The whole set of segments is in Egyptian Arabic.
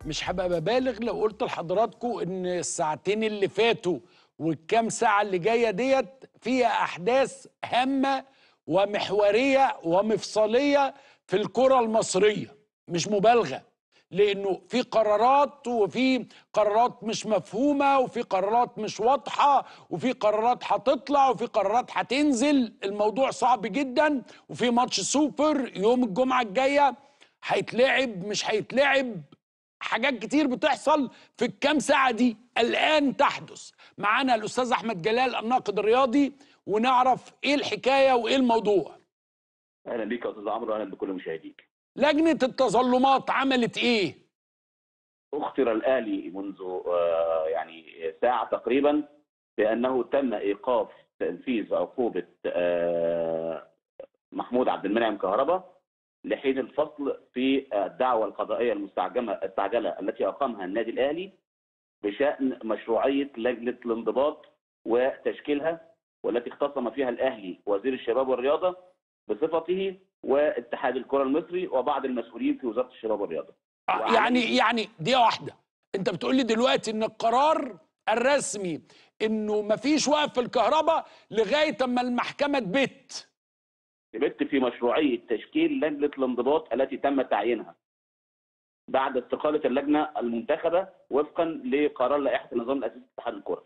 مش هبقى ببالغ لو قلت لحضراتكم ان الساعتين اللي فاتوا والكام ساعه اللي جايه ديت فيها احداث هامه ومحوريه ومفصليه في الكره المصريه مش مبالغه لانه في قرارات وفي قرارات مش مفهومه وفي قرارات مش واضحه وفي قرارات هتطلع وفي قرارات هتنزل الموضوع صعب جدا وفي ماتش سوبر يوم الجمعه الجايه هيتلعب مش هيتلعب حاجات كتير بتحصل في الكام ساعه دي الان تحدث معانا الاستاذ احمد جلال الناقد الرياضي ونعرف ايه الحكايه وايه الموضوع اهلا بيك يا استاذ عمرو واهلا بكل مشاهديك لجنه التظلمات عملت ايه اختر الاهلي منذ آه، يعني ساعه تقريبا بانه تم ايقاف تنفيذ عقوبه آه، محمود عبد المنعم كهربا لحين الفصل في الدعوه القضائيه المستعجله التعجله التي اقامها النادي الاهلي بشان مشروعيه لجنه الانضباط وتشكيلها والتي اختصم فيها الاهلي وزير الشباب والرياضه بصفته واتحاد الكره المصري وبعض المسؤولين في وزاره الشباب والرياضه. آه، وعلى- يعني يعني دقيقه واحده انت بتقول لي دلوقتي ان القرار الرسمي انه مفيش وقف في الكهرباء لغايه اما المحكمه تبت ثبت في مشروعيه تشكيل لجنه الانضباط التي تم تعيينها بعد استقاله اللجنه المنتخبه وفقا لقرار لائحه النظام الاساسي لاتحاد الكره.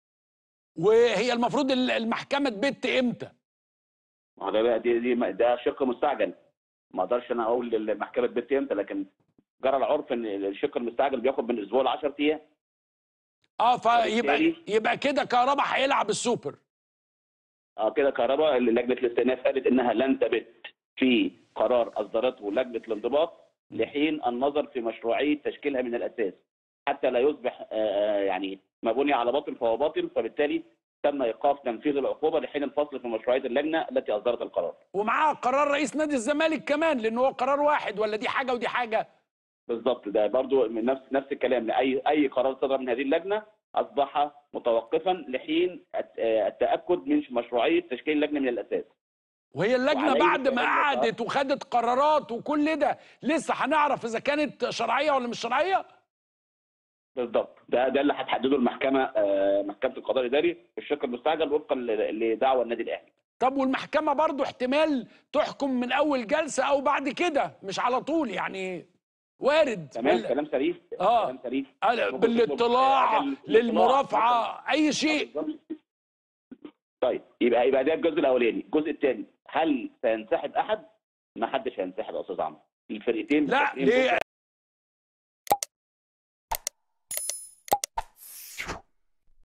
وهي المفروض ال- المحكمه تبت امتى ما هو ده بقى دي, دي ده شق مستعجل ما اقدرش انا اقول للمحكمه تبت امتى لكن جرى العرف ان الشق المستعجل بياخد من اسبوع ل 10 ايام اه فيبقى وبالتالي- يبقى كده كهرباء هيلعب السوبر اه كده كهرباء لجنه الاستئناف قالت انها لن تبت في قرار اصدرته لجنه الانضباط لحين النظر في مشروعيه تشكيلها من الاساس حتى لا يصبح آه، آه، يعني ما بني على باطل فهو باطل فبالتالي تم ايقاف تنفيذ العقوبه لحين الفصل في مشروعيه اللجنه التي اصدرت القرار. ومعاه قرار رئيس نادي الزمالك كمان لان هو قرار واحد ولا دي حاجه ودي حاجه بالضبط ده برضو من نفس نفس الكلام لاي اي قرار صدر من هذه اللجنه اصبح متوقفا لحين الت- آه، التاكد من مشروعيه تشكيل اللجنه من الاساس. وهي اللجنه وعليه بعد ما كمان قعدت وخدت قرارات وكل ده لسه هنعرف اذا كانت شرعيه ولا مش شرعيه بالضبط ده ده اللي هتحدده المحكمه آه، محكمه القضاء الاداري في الشق المستعجل وفقا ل- لدعوى النادي الاهلي طب والمحكمه برضو احتمال تحكم من اول جلسه او بعد كده مش على طول يعني وارد تمام ولا- كلام سليم آه. كلام سليم قال- ممكن بالاطلاع تطلب- للمرافعه اي شيء طيب يبقى يبقى ده الجزء الاولاني الجزء الثاني هل سينسحب احد ما حدش هينسحب يا استاذ عمرو الفرقتين لا متفقين ليه